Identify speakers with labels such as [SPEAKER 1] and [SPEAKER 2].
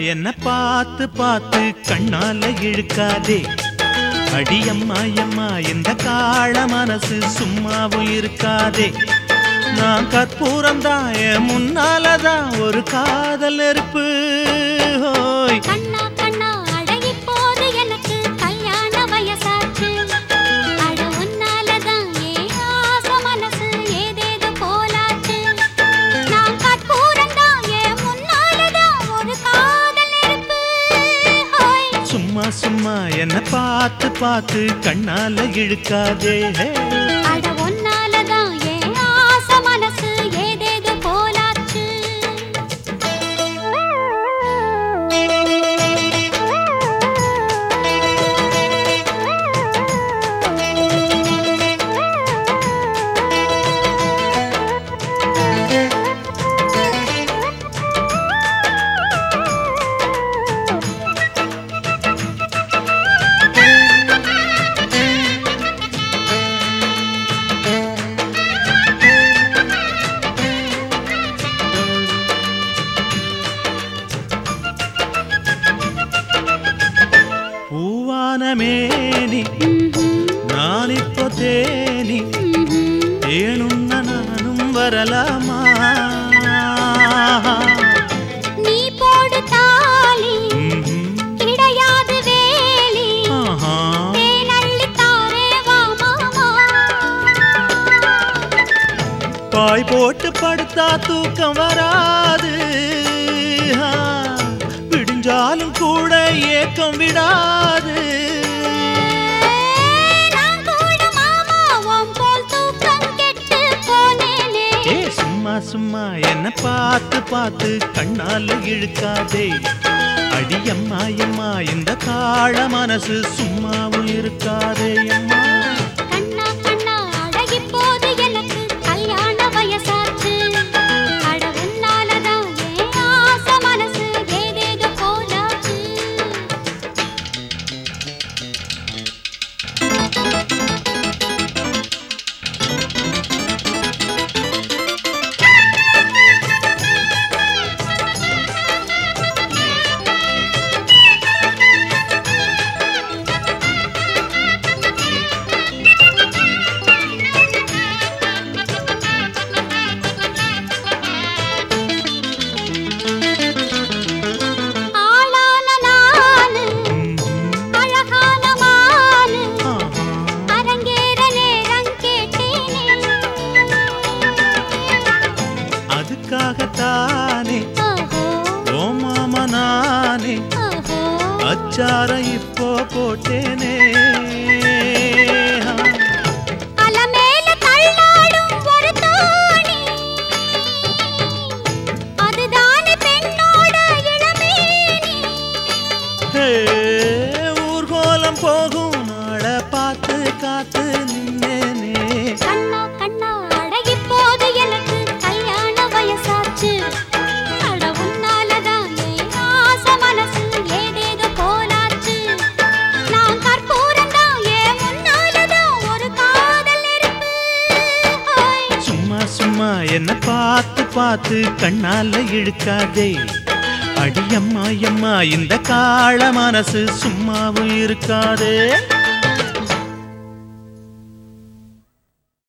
[SPEAKER 1] என்ன பார்த்து பார்த்து கண்ணால இழுக்காதே அடியம்மா அம்மா இந்த காள மனசு சும்மாவும் இருக்காதே நான் கற்பூரம் தான் என் முன்னாலதான் ஒரு காதல் நெருப்பு ஹோய்
[SPEAKER 2] கண்ணா கண்ணா அழகி போது எனக்கு கல்யாண வயசாச்சு அட உன்னாலதான் ஏன் ஆசை மனசு ஏதேதோ போலாச்சு நான் கற்பூரம் தான் என் முன்னாலதான் ஒரு காதல் நெருப்பு ஹோய்
[SPEAKER 1] சும்மா சும்மா என்ன பார்த்து பார்த்து கண்ணால இழுக்காதே ஹே.
[SPEAKER 2] அட உன்னாலதான் ஏன் ஆசை மனசு ஏதேதோ போலாச்சு
[SPEAKER 1] பூவான மேனி நான் இப்போ தேனி தேனுண்ண நானும் வரலாமா
[SPEAKER 2] நீ போடு தாலி
[SPEAKER 1] ம்ஹும்.
[SPEAKER 2] கிடையாது வேலி
[SPEAKER 1] ஆஹா.
[SPEAKER 2] தேனள்ளி தாரே வா மாமா
[SPEAKER 1] பாய் போட்டு படுத்தா தூக்கம் வராது ஆ, விடிஞ்சாலும் கூட ஏக்கம் விடாது
[SPEAKER 2] நான் கூட மாமா உன் போல் தூக்கம் கெட்டு போனேனே
[SPEAKER 1] ஏ சும்மா சும்மா என்ன பார்த்து பார்த்து கண்ணால இழுக்காதே அடியம்மா அம்மா இந்த காள மனசு சும்மாவும் இருக்காதே அம்மா
[SPEAKER 2] கண்ணா கண்ணா அழகி போது எனக்கு கல்யாண வயசாச்சு அட உன்னாலதான் ஏன் ஆசை மனசு ஏதேதோ போலாச்சு ஆளான நானு அழகான மானு
[SPEAKER 1] ஆஹா.
[SPEAKER 2] அரங்கேற நேரம் கேட்டேனே
[SPEAKER 1] அதுக்காகத்தானே
[SPEAKER 2] ஓஹோ
[SPEAKER 1] ஓ மாமா நானே
[SPEAKER 2] ஓஹோ
[SPEAKER 1] அச்சாரம் இப்போ போட்டேனே
[SPEAKER 2] அலமேல தள்ளாடும் ஒரு தோணி அதுதானே பெண்ணோட இளமேனி
[SPEAKER 1] ஹே, ஊர்கோலம் போகும் நாள பார்த்து காத்து நின்னேனே
[SPEAKER 2] கண்ணா கண்ணா அழகி போது எனக்கு கல்யாண வயசாச்சு அட உன்னாலதான் என் ஆசை மனசு ஏதேதோ போலாச்சு நான் கற்பூரம் தான் என் முன்னாலதான் ஒரு காதல் நெருப்பு ஹோய்
[SPEAKER 1] சும்மா சும்மா என்ன பார்த்து பார்த்து கண்ணால இழுக்காதே அடியம்மா அம்மா இந்த காள மனசு சும்மாவும் இருக்காதே